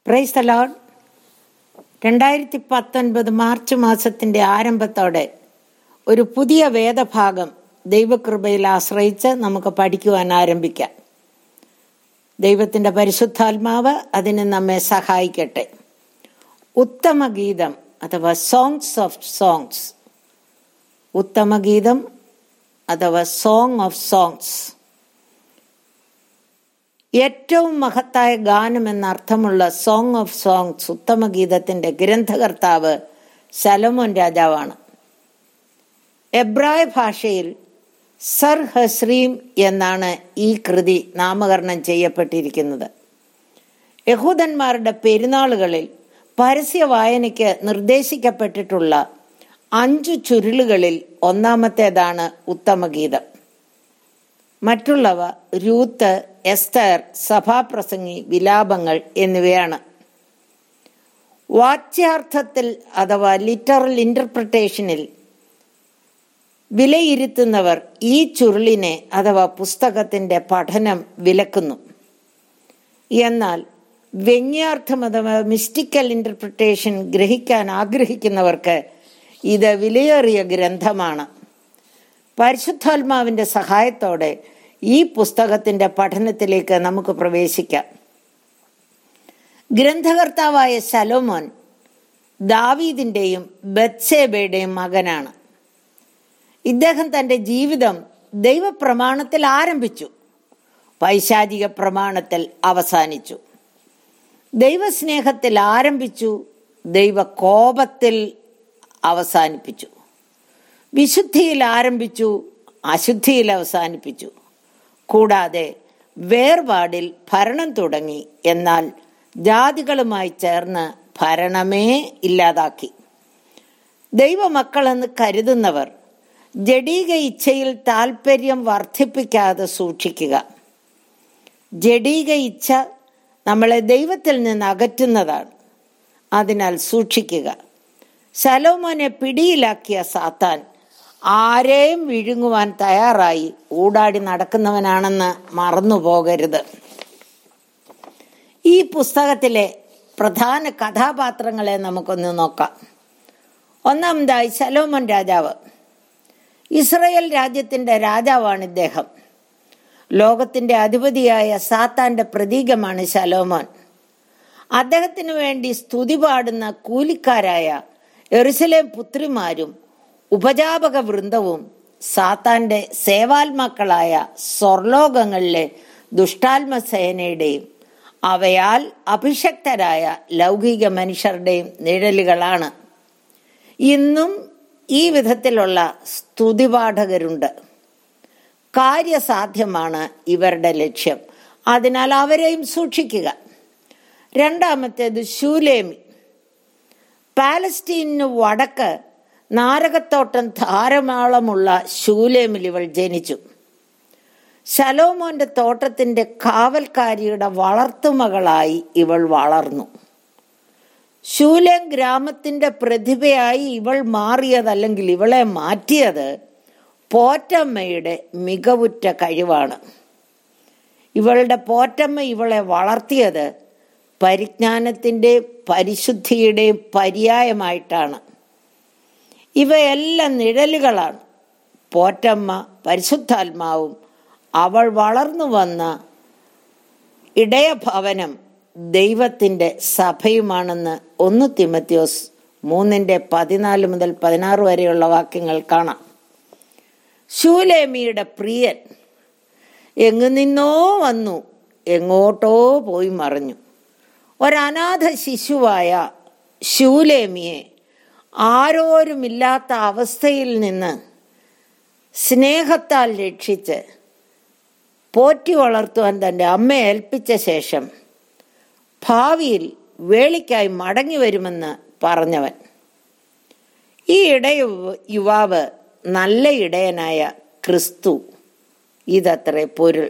praise the Lord രണ്ടായിരത്തി പത്തൊൻപത് March മാസത്തിന്റെ ആരംഭത്തോടെ ഒരു പുതിയ വേദഭാഗം ദൈവകൃപയിൽ ആശ്രയിച്ച് നമുക്ക് പഠിക്കുവാൻ ആരംഭിക്കാം ദൈവത്തിന്റെ പരിശുദ്ധാത്മാവ് അതിന് നമ്മെ സഹായിക്കട്ടെ ഉത്തമഗീതം അഥവാ സോങ്സ് ഓഫ് സോങ്സ് ഉത്തമഗീതം അഥവാ സോങ് ഓഫ് സോങ്സ് ഏറ്റവും മഹത്തായ ഗാനം എന്നർത്ഥമുള്ള സോങ് ഓഫ് സോങ്സ് ഉത്തമഗീതത്തിന്റെ ഗ്രന്ഥകർത്താവ് ശലമോൻ രാജാവാണ് എബ്രായ ഭാഷയിൽ സർ ഹസ്രീം എന്നാണ് ഈ കൃതി നാമകരണം ചെയ്യപ്പെട്ടിരിക്കുന്നത് യഹൂദന്മാരുടെ പെരുന്നാളുകളിൽ പരസ്യ വായനയ്ക്ക് നിർദ്ദേശിക്കപ്പെട്ടിട്ടുള്ള അഞ്ചു ചുരുളുകളിൽ ഒന്നാമത്തേതാണ് ഉത്തമഗീതം മറ്റുള്ളവ രൂത്ത് എസ്തർ സഭാപ്രസംഗി വിലാപങ്ങൾ എന്നിവയാണ് വാച്യാർത്ഥത്തിൽ അഥവാ ലിറ്ററൽ ഇന്റർപ്രിട്ടേഷനിൽ വിലയിരുത്തുന്നവർ ഈ ചുരുളിനെ അഥവാ പുസ്തകത്തിന്റെ പഠനം വിലക്കുന്നു എന്നാൽ വ്യംഗ്യാർത്ഥം അഥവാ മിസ്റ്റിക്കൽ ഇന്റർപ്രിട്ടേഷൻ ഗ്രഹിക്കാൻ ആഗ്രഹിക്കുന്നവർക്ക് ഇത് വിലയേറിയ ഗ്രന്ഥമാണ് പരിശുദ്ധാത്മാവിന്റെ സഹായത്തോടെ ഈ പുസ്തകത്തിന്റെ പഠനത്തിലേക്ക് നമുക്ക് പ്രവേശിക്കാം ഗ്രന്ഥകർത്താവായ ശലോമോൻ ദാവീദിന്റെയും ബത്സേബയുടെയും മകനാണ് ഇദ്ദേഹം തന്റെ ജീവിതം ദൈവപ്രമാണത്തിൽ ആരംഭിച്ചു പൈശാചിക പ്രമാണത്തിൽ അവസാനിച്ചു ദൈവസ്നേഹത്തിൽ ആരംഭിച്ചു ദൈവ കോപത്തിൽ അവസാനിപ്പിച്ചു വിശുദ്ധിയിൽ ആരംഭിച്ചു അശുദ്ധിയിൽ അവസാനിപ്പിച്ചു കൂടാതെ വേർപാടിൽ ഭരണം തുടങ്ങി എന്നാൽ ജാതികളുമായി ചേർന്ന് ഭരണമേ ഇല്ലാതാക്കി ദൈവമക്കളെന്ന് കരുതുന്നവർ ജഡീക ഇച്ഛയിൽ താല്പര്യം വർദ്ധിപ്പിക്കാതെ സൂക്ഷിക്കുക ജഡീക ഇച്ഛ നമ്മളെ ദൈവത്തിൽ നിന്ന് അകറ്റുന്നതാണ് അതിനാൽ സൂക്ഷിക്കുക ശലോമോനെ പിടിയിലാക്കിയ സാത്താൻ ആരെയും വിഴുങ്ങുവാൻ തയ്യാറായി ഊടാടി നടക്കുന്നവനാണെന്ന് മറന്നു പോകരുത് ഈ പുസ്തകത്തിലെ പ്രധാന കഥാപാത്രങ്ങളെ നമുക്കൊന്ന് നോക്കാം ഒന്നാമതായി ശലോമോൻ രാജാവ് ഇസ്രയേൽ രാജ്യത്തിന്റെ രാജാവാണ് ഇദ്ദേഹം ലോകത്തിന്റെ അധിപതിയായ സാത്താന്റെ പ്രതീകമാണ് ശലോമോൻ അദ്ദേഹത്തിനു വേണ്ടി സ്തുതി പാടുന്ന കൂലിക്കാരായ എറുസലേം പുത്രിമാരും ഉപജാപക വൃന്ദവും സാത്താന്റെ സേവാത്മാക്കളായ സ്വർലോകങ്ങളിലെ ദുഷ്ടാത്മസേനയുടെയും അവയാൽ അഭിഷക്തരായ ലൗകിക മനുഷ്യരുടെയും നിഴലുകളാണ് ഇന്നും ഈ വിധത്തിലുള്ള സ്തുതിപാഠകരുണ്ട് കാര്യസാധ്യമാണ് ഇവരുടെ ലക്ഷ്യം അതിനാൽ അവരെയും സൂക്ഷിക്കുക രണ്ടാമത്തേത് ശൂലേമി പാലസ്റ്റീനു വടക്ക് നാരകത്തോട്ടം ധാരാളമുള്ള ശൂലേമിൽ ഇവൾ ജനിച്ചു ശലോമോന്റെ തോട്ടത്തിന്റെ കാവൽക്കാരിയുടെ വളർത്തുമകളായി ഇവൾ വളർന്നു ശൂലേം ഗ്രാമത്തിന്റെ പ്രതിഭയായി ഇവൾ മാറിയതല്ലെങ്കിൽ ഇവളെ മാറ്റിയത് പോറ്റമ്മയുടെ മികവുറ്റ കഴിവാണ് ഇവളുടെ പോറ്റമ്മ ഇവളെ വളർത്തിയത് പരിജ്ഞാനത്തിൻ്റെയും പരിശുദ്ധിയുടെയും പര്യായമായിട്ടാണ് ഇവയെല്ലാം നിഴലുകളാണ് പോറ്റമ്മ പരിശുദ്ധാത്മാവും അവൾ വളർന്നു വന്ന ഇടയഭവനം ദൈവത്തിൻ്റെ സഭയുമാണെന്ന് ഒന്ന് തിമത്യോസ് മൂന്നിൻ്റെ പതിനാല് മുതൽ പതിനാറ് വരെയുള്ള വാക്യങ്ങൾ കാണാം ശൂലേമിയുടെ പ്രിയൻ എങ്ങു നിന്നോ വന്നു എങ്ങോട്ടോ പോയി മറിഞ്ഞു ഒരനാഥ ശിശുവായ ശൂലേമിയെ ആരോരുമില്ലാത്ത അവസ്ഥയിൽ നിന്ന് സ്നേഹത്താൽ രക്ഷിച്ച് പോറ്റി വളർത്തുവാൻ തൻ്റെ അമ്മയെ ഏൽപ്പിച്ച ശേഷം ഭാവിയിൽ വേളിക്കായി മടങ്ങി വരുമെന്ന് പറഞ്ഞവൻ ഈ ഇടയ യുവാവ് നല്ല ഇടയനായ ക്രിസ്തു ഇതത്രേ പൊരുൾ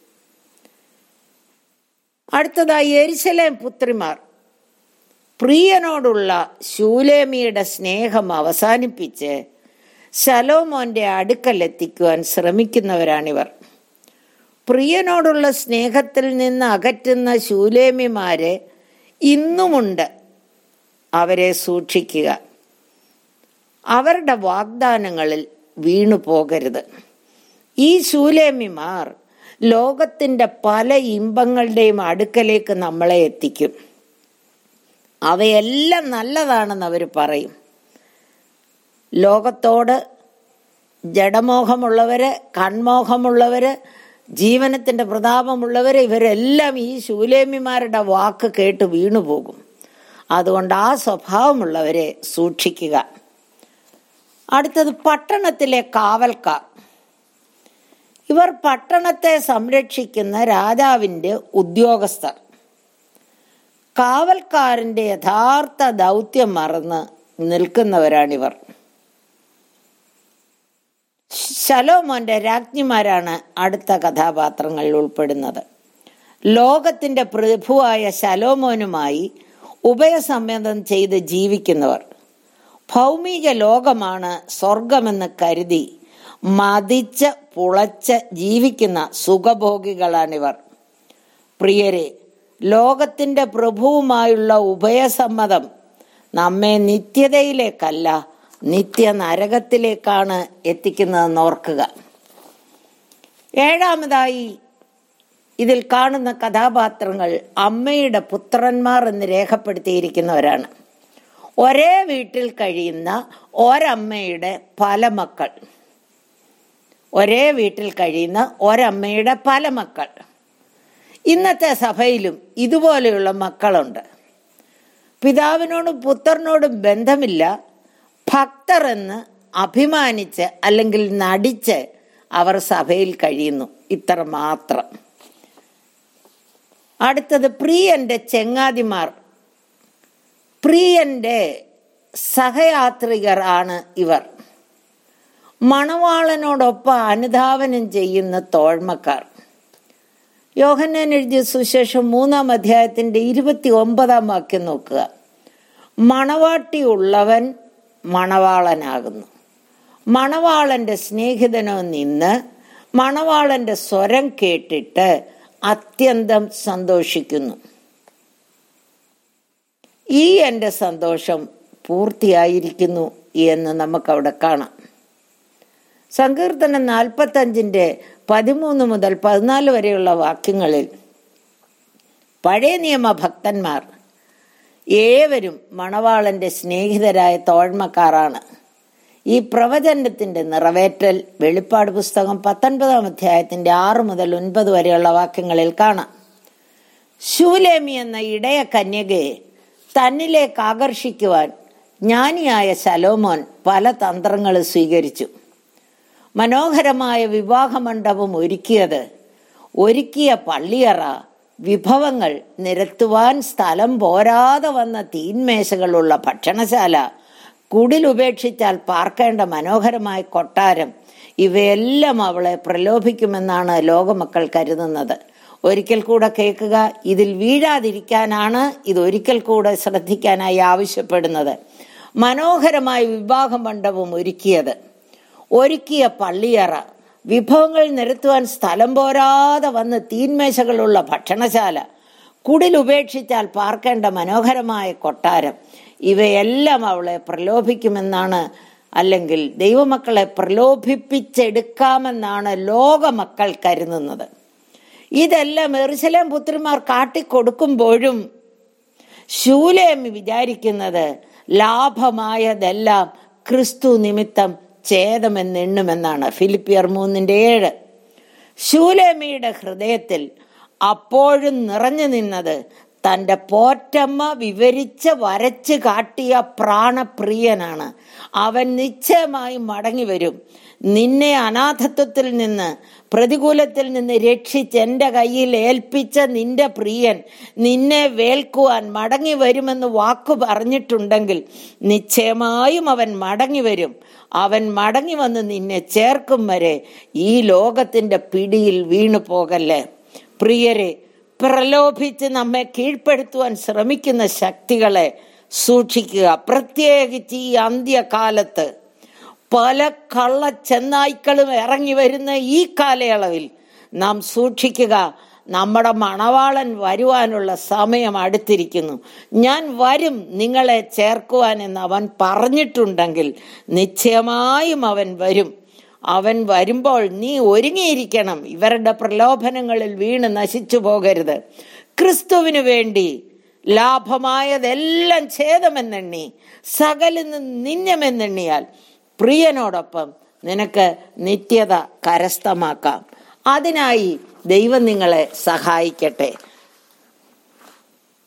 അടുത്തതായി എരിശലേം പുത്രിമാർ പ്രിയനോടുള്ള ശൂലേമിയുടെ സ്നേഹം അവസാനിപ്പിച്ച് ശലോമോന്റെ അടുക്കലെത്തിക്കുവാൻ ശ്രമിക്കുന്നവരാണിവർ പ്രിയനോടുള്ള സ്നേഹത്തിൽ നിന്ന് അകറ്റുന്ന ശൂലേമിമാരെ ഇന്നുമുണ്ട് അവരെ സൂക്ഷിക്കുക അവരുടെ വാഗ്ദാനങ്ങളിൽ വീണു പോകരുത് ഈ ശൂലേമിമാർ ലോകത്തിന്റെ പല ഇമ്പങ്ങളുടെയും അടുക്കലേക്ക് നമ്മളെ എത്തിക്കും അവയെല്ലാം നല്ലതാണെന്ന് അവർ പറയും ലോകത്തോട് ജഡമോഹമുള്ളവര് കൺമോഹമുള്ളവര് ജീവനത്തിന്റെ പ്രതാപമുള്ളവര് ഇവരെല്ലാം ഈ ശൂലേമിമാരുടെ വാക്ക് കേട്ട് വീണുപോകും അതുകൊണ്ട് ആ സ്വഭാവമുള്ളവരെ സൂക്ഷിക്കുക അടുത്തത് പട്ടണത്തിലെ കാവൽക്കാർ ഇവർ പട്ടണത്തെ സംരക്ഷിക്കുന്ന രാജാവിന്റെ ഉദ്യോഗസ്ഥർ കാവൽക്കാരന്റെ യഥാർത്ഥ ദൗത്യം മറന്ന് നിൽക്കുന്നവരാണിവർ ശലോമോന്റെ രാജ്ഞിമാരാണ് അടുത്ത കഥാപാത്രങ്ങളിൽ ഉൾപ്പെടുന്നത് ലോകത്തിന്റെ പ്രഭുവായ ശലോമോനുമായി ഉഭയസമ്മതം ചെയ്ത് ജീവിക്കുന്നവർ ഭൗമിക ലോകമാണ് സ്വർഗമെന്ന് കരുതി മതിച്ച് പുളച്ച് ജീവിക്കുന്ന സുഖഭോഗികളാണിവർ പ്രിയരെ ലോകത്തിന്റെ പ്രഭുവുമായുള്ള ഉഭയസമ്മതം നമ്മെ നിത്യതയിലേക്കല്ല നിത്യ നരകത്തിലേക്കാണ് എത്തിക്കുന്നതെന്ന് ഓർക്കുക ഏഴാമതായി ഇതിൽ കാണുന്ന കഥാപാത്രങ്ങൾ അമ്മയുടെ പുത്രന്മാർ എന്ന് രേഖപ്പെടുത്തിയിരിക്കുന്നവരാണ് ഒരേ വീട്ടിൽ കഴിയുന്ന ഒരമ്മയുടെ പല മക്കൾ ഒരേ വീട്ടിൽ കഴിയുന്ന ഒരമ്മയുടെ പല മക്കൾ ഇന്നത്തെ സഭയിലും ഇതുപോലെയുള്ള മക്കളുണ്ട് പിതാവിനോടും പുത്രനോടും ബന്ധമില്ല ഭക്തർ എന്ന് അഭിമാനിച്ച് അല്ലെങ്കിൽ നടിച്ച് അവർ സഭയിൽ കഴിയുന്നു ഇത്ര മാത്രം അടുത്തത് പ്രിയന്റെ ചെങ്ങാതിമാർ പ്രിയന്റെ സഹയാത്രികർ ആണ് ഇവർ മണവാളനോടൊപ്പം അനുധാവനം ചെയ്യുന്ന തോഴ്മക്കാർ യോഹന്നാൻ എഴുതിയ സുശേഷം മൂന്നാം അധ്യായത്തിന്റെ ഇരുപത്തി ഒമ്പതാം വാക്യം നോക്കുക മണവാട്ടി ഉള്ളവൻ മണവാളനാകുന്നു മണവാളന്റെ സ്നേഹിതനോ നിന്ന് മണവാളന്റെ സ്വരം കേട്ടിട്ട് അത്യന്തം സന്തോഷിക്കുന്നു ഈ എൻ്റെ സന്തോഷം പൂർത്തിയായിരിക്കുന്നു എന്ന് നമുക്കവിടെ കാണാം സങ്കീർത്തനം നാൽപ്പത്തഞ്ചിന്റെ പതിമൂന്ന് മുതൽ പതിനാല് വരെയുള്ള വാക്യങ്ങളിൽ പഴയ നിയമ ഭക്തന്മാർ ഏവരും മണവാളന്റെ സ്നേഹിതരായ തോഴ്മക്കാരാണ് ഈ പ്രവചനത്തിന്റെ നിറവേറ്റൽ വെളിപ്പാട് പുസ്തകം പത്തൊൻപതാം അധ്യായത്തിന്റെ ആറ് മുതൽ ഒൻപത് വരെയുള്ള വാക്യങ്ങളിൽ കാണാം ശൂലേമി എന്ന ഇടയ കന്യകയെ തന്നിലേക്ക് ആകർഷിക്കുവാൻ ജ്ഞാനിയായ ശലോമോൻ പല തന്ത്രങ്ങൾ സ്വീകരിച്ചു മനോഹരമായ വിവാഹമണ്ഡപം ഒരുക്കിയത് ഒരുക്കിയ പള്ളിയറ വിഭവങ്ങൾ നിരത്തുവാൻ സ്ഥലം പോരാതെ വന്ന തീന്മേശകളുള്ള ഭക്ഷണശാല കുടിലുപേക്ഷിച്ചാൽ പാർക്കേണ്ട മനോഹരമായ കൊട്ടാരം ഇവയെല്ലാം അവളെ പ്രലോഭിക്കുമെന്നാണ് ലോകമക്കൾ കരുതുന്നത് ഒരിക്കൽ കൂടെ കേൾക്കുക ഇതിൽ വീഴാതിരിക്കാനാണ് ഇത് ഒരിക്കൽ കൂടെ ശ്രദ്ധിക്കാനായി ആവശ്യപ്പെടുന്നത് മനോഹരമായ വിവാഹ മണ്ഡപം ഒരുക്കിയത് ഒരുക്കിയ പള്ളിയറ വിഭവങ്ങൾ നിരത്തുവാൻ സ്ഥലം പോരാതെ വന്ന് തീന്മേശകളുള്ള ഭക്ഷണശാല കുടിലുപേക്ഷിച്ചാൽ പാർക്കേണ്ട മനോഹരമായ കൊട്ടാരം ഇവയെല്ലാം അവളെ പ്രലോഭിക്കുമെന്നാണ് അല്ലെങ്കിൽ ദൈവമക്കളെ പ്രലോഭിപ്പിച്ചെടുക്കാമെന്നാണ് ലോകമക്കൾ കരുതുന്നത് ഇതെല്ലാം എറുസലേം പുത്രിമാർ കാട്ടിക്കൊടുക്കുമ്പോഴും ശൂലേമി വിചാരിക്കുന്നത് ലാഭമായതെല്ലാം ക്രിസ്തു നിമിത്തം ഛേദമെന്നെണ്ണുമെന്നാണ് ഫിലിപ്പിയർ മൂന്നിന്റെ ഏഴ് ശൂലേമിയുടെ ഹൃദയത്തിൽ അപ്പോഴും നിറഞ്ഞു നിന്നത് തന്റെ പോറ്റമ്മ വിവരിച്ച് വരച്ച് കാട്ടിയ പ്രാണപ്രിയനാണ് അവൻ നിശ്ചയമായി മടങ്ങി വരും നിന്നെ അനാഥത്വത്തിൽ നിന്ന് പ്രതികൂലത്തിൽ നിന്ന് രക്ഷിച്ച് എൻ്റെ കയ്യിൽ ഏൽപ്പിച്ച നിന്റെ പ്രിയൻ നിന്നെ വേൽക്കുവാൻ മടങ്ങി വരുമെന്ന് വാക്കു പറഞ്ഞിട്ടുണ്ടെങ്കിൽ നിശ്ചയമായും അവൻ മടങ്ങി വരും അവൻ മടങ്ങി വന്ന് നിന്നെ ചേർക്കും വരെ ഈ ലോകത്തിന്റെ പിടിയിൽ വീണു പോകല്ലേ പ്രിയരെ പ്രലോഭിച്ച് നമ്മെ കീഴ്പ്പെടുത്തുവാൻ ശ്രമിക്കുന്ന ശക്തികളെ സൂക്ഷിക്കുക പ്രത്യേകിച്ച് ഈ അന്ത്യകാലത്ത് പല കള്ള ചെന്നായ്ക്കളും ഇറങ്ങി വരുന്ന ഈ കാലയളവിൽ നാം സൂക്ഷിക്കുക നമ്മുടെ മണവാളൻ വരുവാനുള്ള സമയം അടുത്തിരിക്കുന്നു ഞാൻ വരും നിങ്ങളെ ചേർക്കുവാൻ എന്ന് അവൻ പറഞ്ഞിട്ടുണ്ടെങ്കിൽ നിശ്ചയമായും അവൻ വരും അവൻ വരുമ്പോൾ നീ ഒരുങ്ങിയിരിക്കണം ഇവരുടെ പ്രലോഭനങ്ങളിൽ വീണ് നശിച്ചു പോകരുത് ക്രിസ്തുവിന് വേണ്ടി ലാഭമായതെല്ലാം ഛേദമെന്നെണ്ണി സകലിന്ന് നിന്യമെന്നെണ്ണിയാൽ പ്രിയനോടൊപ്പം നിനക്ക് നിത്യത കരസ്ഥമാക്കാം അതിനായി ദൈവം നിങ്ങളെ സഹായിക്കട്ടെ